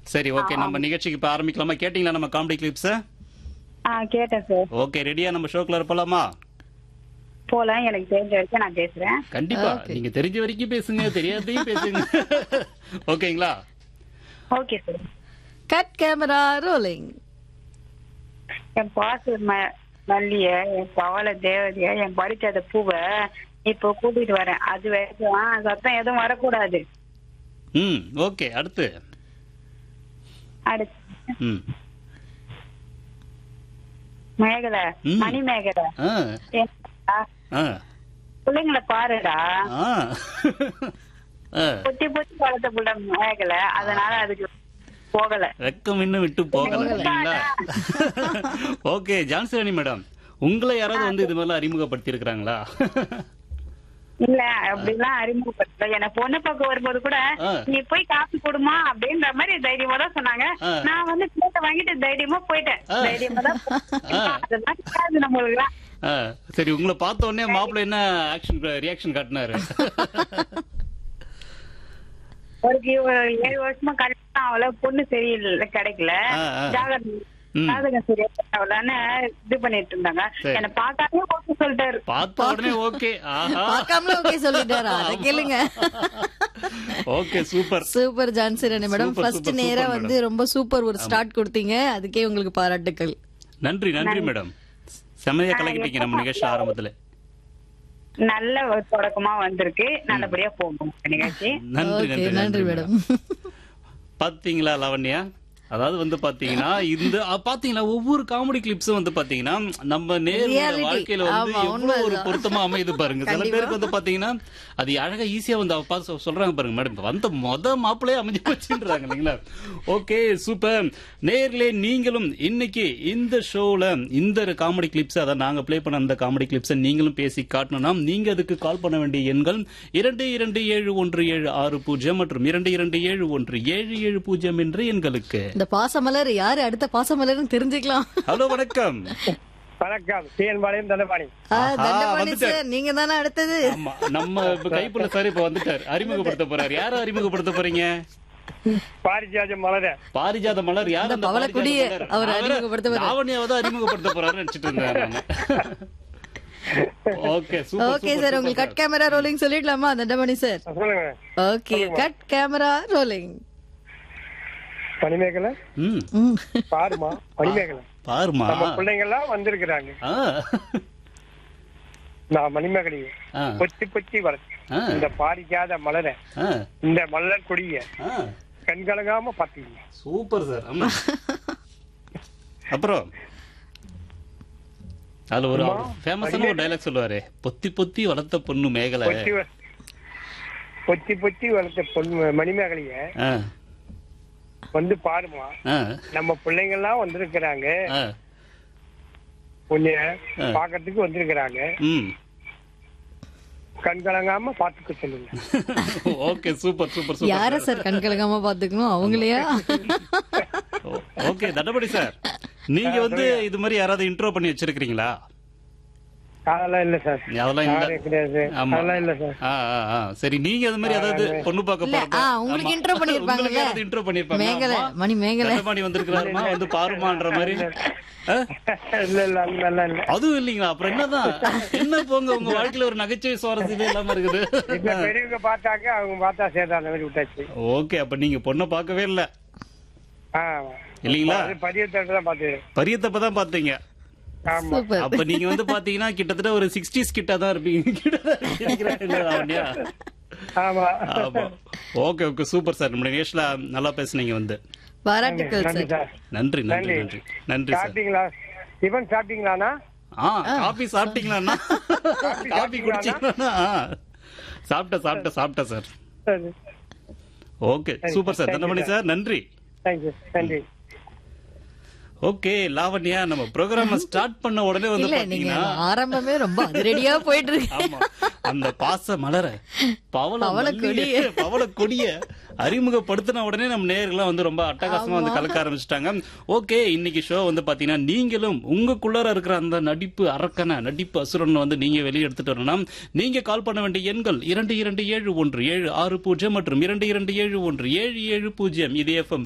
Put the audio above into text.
சரி ஓகே நம்ம நிகழ்ச்சிக்கு இப்ப ஆரம்பிக்கலாமா கேட்டீங்களா நம்ம காமெடி கிளிப்ஸ் ஆ கேட்டேன் சார் ஓகே ரெடியா நம்ம ஷோக்குள்ள போலாமா போலாம் எனக்கு தெரிஞ்ச வரைக்கும் நான் பேசுறேன் கண்டிப்பா Okay. நீங்க தெரிஞ்ச வரைக்கும் பேசுங்க தெரியாதையும் பேசுங்க ஓகேங்களா okay sir cut camera rolling என் பாசு ம- மல்லிய என் பவள தேவதைய என் பறிச்சத பூவை இப்போ கூட்டிட்டு வரேன் அது வரைக்கும் சத்தம் எதுவும் வரக்கூடாது ம் ஓகே அடுத்து அடுத்து ம் மேகலை ம். மணி மேகலை ஆ ஏன்டா, ஆ பிள்ளைங்களை பாருடா ஆ ஆ பொத்தி பொத்தி வளர்த்த புள்ள மேகலை அதனால அதுக்கு போகல வெக்கம் இன்னும் விட்டு போகல இல்லைங்களா ஓகே ஜான்சிராணி மேடம் உங்களை யாராவது வந்து இது மாதிரிலாம் அறிமுகப்படுத்தி இருக்கிறாங்களா இல்ல அப்படிலாம் அறிமுகப்படுத்தல என்ன பொண்ணு பார்க்க வரும்போது கூட ஆ. நீ போய் காசு கொடுமா அப்படின்ற மாதிரி தைரியமா தான் சொன்னாங்க ஆ. நான் வந்து பிளேட்டை வாங்கிட்டு தைரியமா போயிட்டேன் ஆ. தைரியமா தான் போயிட்டேன். ஆ. அதெல்லாம் கிடையாது நம்மளுக்குலாம் ஆ, சரி உங்களை பார்த்த உடனே மாப்பிள்ளை என்ன ஆக்ஷன் ரியாக்ஷன் காட்டினாரு ஒரு கி- ஒரு ஏழு வருஷமா கல்யாணம் அவள பொண்ணு சரியில்லை கிடைக்கல ஆ, ஆ. ஜாதகம் ம். ஜாதகம் சரியா அவளான்னு இது பண்ணிட்டு இருந்தாங்க சரி. என்ன பார்க்காமலே ஓகே சொல்லிட்டாரு பார்த்த உடனே ஓகே ஆஹா பார்க்காமல ஓகே சொல்லிட்டாரா அதை கேளுங்க okay super super Johnson madam Super, first super, நேரா super, வந்து ரொம்ப சூப்பர் ஒரு ஸ்டார்ட் கொடுத்தீங்க அதுக்கே உங்களுக்கு பாராட்டுக்கள் நன்றி நன்றி மேடம் செமையா கலக்கிட்டீங்க நம்ம நிகழ்ச்சி ஆரம்பத்துல நல்ல ஒரு தொடக்கமா வந்திருக்கு நல்லபடியா போகும் நிகழ்ச்சி நன்றி ஓகே நன்றி நன்றி மேடம் பாத்தீங்களா லாவண்யா அதாவது வந்து பாத்தீங்கன்னா இந்த அ, பாத்தீங்களா ஒவ்வொரு காமெடி கிளிப்ஸும் வந்து பாத்தீங்கன்னா நம்ம நேர Reality. வாழ்க்கையில வந்து ஆமா, எவ்வளவு ஒரு உண்மைதான். பொருத்தமா அமையுது பாருங்க சில கண்டிப்பா. பேருக்கு வந்து பாத்தீங்கன்னா அது அழகா ஈஸியா வந்து அவ பார்த்து சொ- சொல்றாங்க பாருங்க மேடம் வந்த மொத மாப்பிளையே அமைஞ்சு போச்சுன்றாங்க இல்லைங்களா ஓகே சூப்பர் நேர்ல நீங்களும் இன்னைக்கு இந்த ஷோல இந்த காமெடி கிளிப்ஸ் அதான் நாங்க ப்ளே பண்ண அந்த காமெடி கிளிப்ஸை நீங்களும் பேசி காட்டணும்னா நீங்க அதுக்கு கால் பண்ண வேண்டிய எண்கள் இரண்டு இரண்டு ஏழு ஒன்று ஏழு ஆறு பூஜ்ஜியம் மற்றும் இரண்டு இரண்டு ஏழு ஒன்று ஏழு ஏழு பூஜ்ஜியம் என்ற எண்களுக்கு இந்த பாசமலர் யாரு அடுத்த பாசமலர்னு தெரிஞ்சுக்கலாம் ஹலோ வணக்கம் வணக்கம் சிஎன் பாளையம் தண்டபாணி ஆ, ஆஹா, தண்டபாணி வந்துட்டாரு. சார் நீங்க தானே அடுத்தது ஆமா நம்ம இப்ப கைப்புள்ள சார் இப்ப வந்துட்டார் அறிமுகப்படுத்த போறாரு யார அறிமுகப்படுத்த போறீங்க பாரிஜாஜ மலர பாரிஜாத மலர் யார் இந்த அந்த பவளக்கொடியை பாரிஜாத மலர்? அவர் அவரை அறிமுகப்படுத்த போறாரு. லாவண்யாவை தான் அறிமுகப்படுத்த போறாரு நினைச்சிட்டு இருந்தேன் ஓகே சூப்பர் ஓகே சார் உங்களுக்கு கட் கேமரா ரோலிங் சொல்லிடலாமா தண்டபாணி சார் சொல்லுங்க okay cut camera rolling Manimegalai ம் பாருமா மணிமேகலை பாருமா நம்ம பிள்ளைங்க எல்லாம் வந்திருக்கிறாங்க ஆ. நான் மணிமேகலையை ஆ. பொத்தி பொத்தி வளர்த்து ஆ. இந்த பாரிஜாத மலர ஆ. இந்த மலர் கொடிய ஆ. கண்கலங்காம பாத்தீங்க சூப்பர் சார் ஆமா அப்புறம் அதுல ஒரு ஃபேமஸான ஒரு டைலாக் சொல்லுவாரு பொத்தி பொத்தி வளர்த்த பொண்ணு மேகலை பொத்தி வ- பொத்தி பொத்தி வளர்த்த பொண்ணு மணிமேகலைய ஆ. வந்து பாருமா ஆ. நம்ம பிள்ளைங்க எல்லாம் வந்திருக்கிறாங்க ஆ. உன்னைய ஆ. பாக்கிறதுக்கு வந்திருக்கிறாங்க ம் கண்கலங்காம பாத்துக்க சொல்லுங்க ஓகே சூப்பர் சூப்பர் சூப்பர் யார சார் கண் கலங்காம பாத்துக்கணும் அவங்களையா ஓகே தண்டபடி சார் நீங்க வந்து இது மாதிரி யாராவது இன்ட்ரோ பண்ணி வச்சிருக்கீங்களா அதெல்லாம் இல்ல சார் அதெல்லாம் இல்ல யாரும் கிடையாது ஆமா. அதெல்லாம் இல்ல சார் ஆ, ஆ, ஆ. சரி நீங்க அது மாதிரி ஏதாவது பொண்ணு பார்க்க இல்ல போறப்ப ஆ உங்களுக்கு ஆமா. இன்ட்ரோ பண்ணிருப்பாங்கல்ல உங்களுக்கு யாராவது இன்ட்ரோ பண்ணிருப்பாங்க மேகலை மணி மேகலை தண்டபாணி வந்திருக்கிறாருமா வந்து பாருமான்ற மாதிரி ஆ? இல்ல இல்ல அந்த மாதிரிலாம் இல்ல அதுவும் இல்லீங்களா அப்புறம் என்னதான் என்ன போங்க உங்க வாழ்க்கையில ஒரு நகைச்சுவை சுவாரஸ்யமே இல்லாம இருக்குது இப்ப பெரியவங்க பார்த்தாக்க அவங்க பார்த்தா சேர்த்தா அந்த மாதிரி விட்டாச்சு ஓகே அப்ப நீங்க பொண்ணை பார்க்கவே இல்ல ஆ. இல்லீங்களா அது பதியத்தட்டு தான் பார்த்து பரியத்தப்ப தான் பாத்தீங்க ஆமா சூப்பர் அப்ப நீங்க வந்து பாத்தீங்கன்னா கிட்டத்தட்ட ஒரு சிக்ஸ்டீஸ் கிட்ட தான் இருப்பீங்க கிட்ட லாவண்யா? ஆமா ஆமா ஓகே ஓகே சூப்பர் சார் நம்ம நிகழ்ச்சியில நல்லா பேசுனீங்க வந்து பாராட்டுக்கள் நன்றி சார் சார் நன்றி நன்றி நன்றி. நன்றி நன்றி சார் சாப்பிட்டீங்களா டிஃபன் சாப்பிட்டீங்களாண்ணா ஆ காபி சாப்பிட்டீங்களா காபி குடிச்சீங்களா சாப்பிட்டேன் சாப்பிட்டேன் சாப்பிட்டேன் சார் சரி okay super sir Dhandamani sir நன்றி தேங்க்யூ நன்றி ஓகே லாவண்யா நம்ம ப்ரோக்ராம் ஸ்டார்ட் பண்ண உடனே வந்து இல்ல நீங்க பாத்தீங்கன்னா ஆரம்பமே ரொம்ப அதிரடியா போயிட்டு இருக்கு ஆமா அந்த பாச மலர பவள பவள மல்லிய, பவள கொடிய அறிமுகப்படுத்தின உடனே நம்ம நேயர்கள்லாம் வந்து ரொம்ப அட்டகாசமா வந்து கலக்க ஆரம்பிச்சிட்டாங்க ஓகே இன்னைக்கு ஷோ வந்து பாத்தீங்கன்னா நீங்களும் உங்களுக்குள்ளார இருக்கிற அந்த நடிப்பு அரக்கன நடிப்பு அசுரன் வந்து நீங்க வெளியே எடுத்துட்டு வரணும் நீங்க கால் பண்ண வேண்டிய எண்கள் இரண்டு இரண்டு ஏழு ஒன்று ஏழு ஆறு பூஜ்ஜியம் மற்றும் இரண்டு இரண்டு ஏழு ஒன்று ஏழு ஏழு பூஜ்ஜியம் இது எஃப்எம்